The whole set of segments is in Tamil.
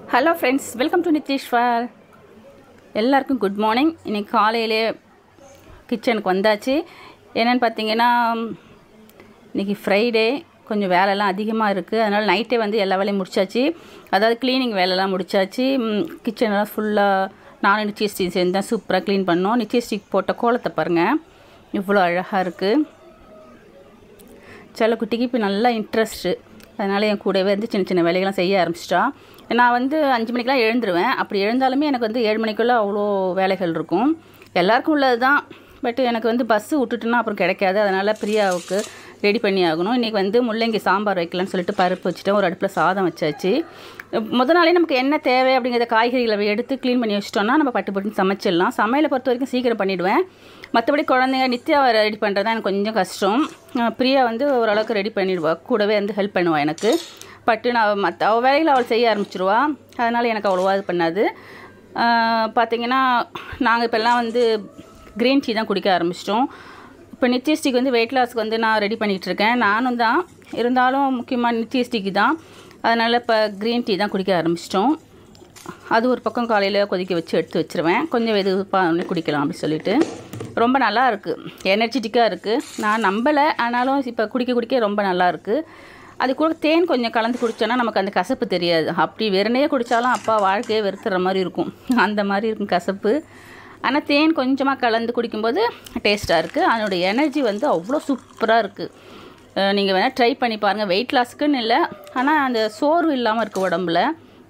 hello friends welcome to Nitheeswar எல்லாருக்கும் குட் மார்னிங் இன்னைக்கு காலையிலே கிச்சனுக்கு வந்தாச்சு என்னென்னு பார்த்தீங்கன்னா இன்றைக்கி ஃப்ரைடே கொஞ்சம் வேலைலாம் அதிகமாக இருக்குது அதனால் நைட்டே வந்து எல்லா வேலையும் முடிச்சாச்சு அதாவது க்ளீனிங் வேலைலாம் முடிச்சாச்சு கிச்சனெல்லாம் ஃபுல்லாக நானும் நிச்சய ஸ்டிக் சேர்ந்து தான் சூப்பராக க்ளீன் பண்ணோம் நிச்சய ஸ்டிக் போட்ட கோலத்தை பாருங்கள் இவ்வளோ அழகாக இருக்குது செல்லக்குட்டிக்கு இப்போ நல்லா இன்ட்ரெஸ்ட்டு அதனால் என் கூடவே வந்து சின்ன சின்ன வேலைகள்லாம் செய்ய ஆரம்பிச்சிட்டா நான் வந்து அஞ்சு மணிக்கெலாம் எழுந்துருவேன் அப்படி எழுந்தாலுமே எனக்கு வந்து ஏழு மணிக்குள்ளே அவ்வளோ வேலைகள் இருக்கும் எல்லாருக்கும் உள்ளது தான் பட் எனக்கு வந்து பஸ்ஸு விட்டுட்டுனா அப்புறம் கிடைக்காது அதனால் பிரியாவுக்கு ரெடி பண்ணி ஆகணும் இன்றைக்கி வந்து முள்ளங்கி சாம்பார் வைக்கலாம்னு சொல்லிட்டு பருப்பு வச்சுட்டேன் ஒரு அடுப்பில் சாதம் வச்சாச்சு முத நாளே நமக்கு என்ன தேவை அப்படிங்கிறத காய்கறிகளை எடுத்து க்ளீன் பண்ணி வச்சிட்டோம்னா நம்ம பட்டு பட்டுன்னு சமைச்சிடலாம் சமையலை பொறுத்த வரைக்கும் சீக்கிரம் பண்ணிவிடுவேன் மற்றபடி குழந்தைங்க நித்யா ரெடி பண்ணுறது தான் எனக்கு கொஞ்சம் கஷ்டம் அஹ் பிரியா வந்து ஓரளவுக்கு ரெடி பண்ணிடுவா கூடவே வந்து ஹெல்ப் பண்ணுவாள் எனக்கு பட்டு நான் மற்ற அவள் வேலையில் அவள் செய்ய ஆரம்பிச்சிருவா அதனால் எனக்கு அவ்வளோவா இது பண்ணாது அஹ் பார்த்தீங்கன்னா நாங்கள் இப்போல்லாம் வந்து க்ரீன் டீ தான் குடிக்க ஆரம்பிச்சிட்டோம் இப்போ நித்யஸ்டிக்கு வந்து வெயிட் லாஸ்க்கு வந்து நான் ரெடி பண்ணிகிட்டு இருக்கேன் நானும் தான் இருந்தாலும் முக்கியமாக நித்யஸ்டிக்கு தான் அதனால் இப்போ க்ரீன் டீ தான் குடிக்க ஆரம்பிச்சிட்டோம் அது ஒரு பக்கம் காலையில் கொதிக்க வச்சு எடுத்து வச்சுருவேன் கொஞ்சம் வெது பண்ணி குடிக்கலாம் அப்படி சொல்லிட்டு ரொம்ப நல்லா இருக்குது எனர்ஜெட்டிக்காக இருக்குது நான் நம்பலை ஆனாலும் இப்போ குடிக்க குடிக்க ரொம்ப நல்லா இருக்குது அது கூட தேன் கொஞ்சம் கலந்து குடித்தோன்னா நமக்கு அந்த கசப்பு தெரியாது அப்படி வெறுனையே குடித்தாலும் அப்பா வாழ்க்கையே வெறுத்துற மாதிரி இருக்கும் அந்த மாதிரி இருக்கும் கசப்பு ஆனால் தேன் கொஞ்சமாக கலந்து குடிக்கும்போது டேஸ்ட்டாக இருக்குது அதனுடைய எனர்ஜி வந்து அவ்வளோ சூப்பராக இருக்குது நீங்கள் வேணால் ட்ரை பண்ணி பாருங்கள் வெயிட் லாஸ்க்குன்னு இல்லை ஆனால் அந்த சோர்வு இல்லாமல் இருக்குது உடம்புல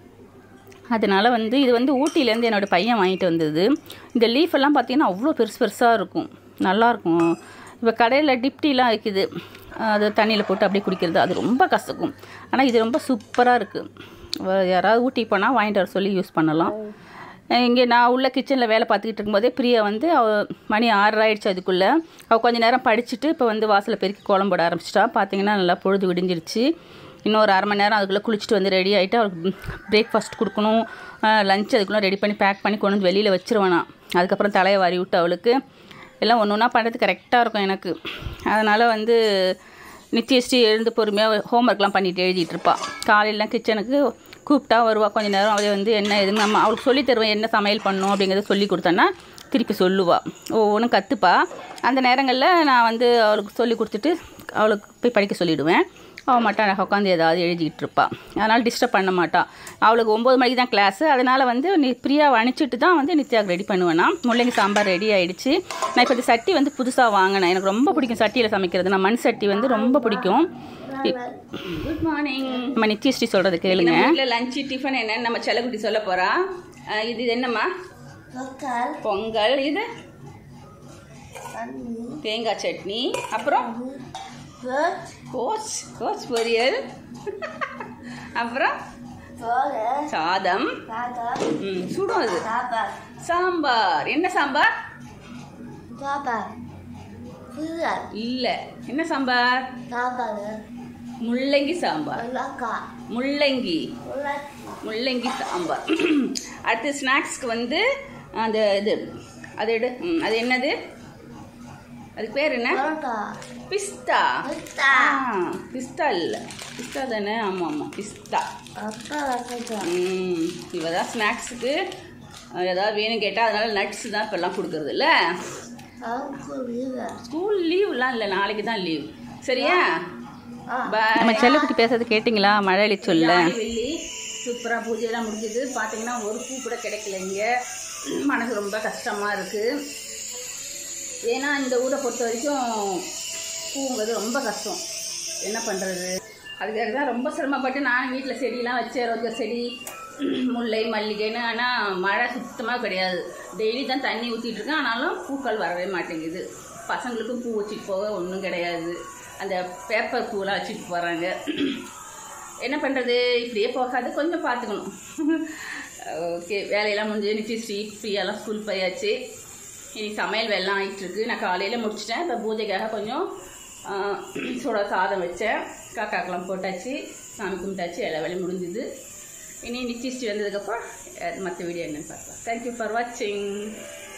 அதனால் வந்து இது வந்து ஊட்டியிலேருந்து என்னோடய பையன் வாங்கிட்டு வந்தது இந்த லீஃப் எல்லாம் பார்த்தீங்கன்னா அவ்வளோ பெருசு பெருசாக இருக்கும் நல்லாயிருக்கும் இப்போ கடையில் டிப்டிலாம் வைக்குது அது தண்ணியில் போட்டு அப்படியே குடிக்கிறது அது ரொம்ப கசக்கும் ஆனால் இது ரொம்ப சூப்பராக இருக்குது யாராவது ஊட்டி போனால் வாங்கிட்டு வர சொல்லி யூஸ் பண்ணலாம் இங்கே நான் உள்ள கிச்சனில் வேலை பார்த்துக்கிட்டு இருக்கும்போதே பிரியா வந்து அவ மணி ஆறரை ஆயிடுச்சு அதுக்குள்ளே அவள் கொஞ்ச நேரம் படிச்சுட்டு இப்போ வந்து வாசலில் பெருக்கி கோலம் போட ஆரம்பிச்சிட்டா பார்த்தீங்கன்னா நல்லா பொழுது விடிஞ்சிருச்சு இன்னொரு அரை மணி நேரம் அதுக்குள்ளே குளிச்சுட்டு வந்து ரெடி ஆகிட்டு அவளுக்கு பிரேக்ஃபாஸ்ட் கொடுக்கணும் லஞ்ச் அதுக்குள்ளே ரெடி பண்ணி பேக் பண்ணி கொண்டு வந்து வெளியில் வச்சிருவேன் நான் அதுக்கப்புறம் தலையை வாரி விட்டு அவளுக்கு எல்லாம் ஒன்று ஒன்றா பண்ணுறது கரெக்டாக இருக்கும் எனக்கு அதனால் வந்து நித்தியஸ்ரீ எழுந்து பொறுமையாக ஹோம்ஒர்க்லாம் பண்ணிட்டு எழுதிட்டு இருப்பாள் காலையிலாம் கிச்சனுக்கு கூப்பிட்டா வருவாள் கொஞ்சம் நேரம் அவளே வந்து என்ன எதுன்னு நம்ம அவளுக்கு சொல்லி தருவேன் என்ன சமையல் பண்ணணும் அப்படிங்கிறத சொல்லி கொடுத்தேன்னா திருப்பி சொல்லுவாள் ஒவ்வொன்றும் கற்றுப்பா அந்த நேரங்களில் நான் வந்து அவளுக்கு சொல்லி கொடுத்துட்டு அவளுக்கு போய் படிக்க சொல்லிவிடுவேன் அவள் மட்டும் அழகாக உட்காந்து ஏதாவது எழுதிக்கிட்டு இருப்பாள் அதனால் டிஸ்டர்ப் பண்ண மாட்டாள் அவளுக்கு ஒம்பது மணிக்கு தான் கிளாஸு அதனால் வந்து நீ பிரியாவை அனுப்பிச்சிட்டு தான் வந்து நித்யாவுக்கு ரெடி பண்ணுவேன்னா முள்ளங்கி சாம்பார் ரெடி ஆகிடுச்சு நான் இப்போ இந்த சட்டி வந்து புதுசாக வாங்கினேன் எனக்கு ரொம்ப பிடிக்கும் சட்டியில் சமைக்கிறது நான் மண் சட்டி வந்து ரொம்ப பிடிக்கும் குட் மார்னிங் நம்ம நித்யஸ்ரீ சொல்கிறது கேளுங்க வீட்டில் லஞ்சு டிஃபன் என்னன்னு நம்ம செல்லக்குட்டி சொல்ல போகிறா இது இது என்னம்மா மக்கள் பொங்கல் இது தண்ணி தேங்காய் சட்னி அப்புறம் பேர்ட் கோஸ் கோஸ் பொரியல் அப்புறம் தோலை சாதம் சாதம் ம் சுடும் அது சாப்பாடு சாம்பார் என்ன சாம்பார் சாப்பாடு புயல் இல்லை என்ன சாம்பார் சாப்பாடு முள்ளங்கி சாம்பார் உலக்கா முள்ளங்கி உலக்கி முள்ளங்கி சாம்பார் அடுத்து ஸ்நாக்ஸ்க்கு வந்து அந்த இது அது எடு ம், அது என்னது அதுக்கு பேர் என்ன பரோட்டா பிஸ்தா பிஸ்தா பிஸ்தா இல்லை பிஸ்தா தானே ஆமாம் ஆமாம் பிஸ்தா அப்பா வசதம் ம் இவ தான் ஸ்நாக்ஸுக்கு ஏதாவது வேணும் கேட்டால் அதனால நட்ஸ் தான் இப்போல்லாம் கொடுக்குறது இல்லை அவங்க வீடு ஸ்கூல் லீவ்லாம் இல்லை நாளைக்கு தான் லீவ் சரியா ஆ நம்ம செல்லக்குட்டி பேசுறது கேட்டிங்களா மழையில சொல்ல வெள்ளி சூப்பராக பூஜையெல்லாம் முடிஞ்சது பார்த்தீங்கன்னா ஒரு பூ கூட கிடைக்கல இங்கே மனசு ரொம்ப கஷ்டமாக இருக்குது ஏன்னா இந்த ஊரை பொறுத்த வரைக்கும் பூங்கிறது ரொம்ப கஷ்டம் என்ன பண்ணுறது அதுக்காக தான் ரொம்ப சிரமப்பட்டு நான் வீட்டில் செடியெலாம் வச்சேன் ரோஜா செடி முல்லை மல்லிகைன்னு ஆனால் மழை சுத்தமாக கிடையாது டெய்லி தான் தண்ணி ஊற்றிட்டு இருக்கேன் ஆனாலும் பூக்கள் வரவே மாட்டேங்குது பசங்களுக்கும் பூ வச்சுட்டு போக ஒன்றும் கிடையாது அந்த பேப்பர் பூவெலாம் வச்சுட்டு போகிறாங்க என்ன பண்ணுறது இப்படியே போகாது கொஞ்சம் பார்த்துக்கணும் ஓகே வேலையெல்லாம் முடிஞ்சு நிச்சி ஸ்ரீ ஃப்ரீயெல்லாம் ஸ்கூல் போயாச்சு இனி சமையல் வேலைலாம் ஆகிட்டுருக்கு நான் காலையில் முடிச்சிட்டேன் இப்போ பூஜைக்காக கொஞ்சம் ஆ, சூட சாதம் வச்சேன் காக்காக்கெல்லாம் போட்டாச்சு சாமி கும்பிட்டாச்சு எல்லா வேலையும் முடிஞ்சுது இனி நிச்சி ஸ்ரீ வந்ததுக்கப்புறம் மற்ற வீடியோ என்னன்னு பார்க்கலாம் தேங்க்யூ ஃபார் வாட்சிங்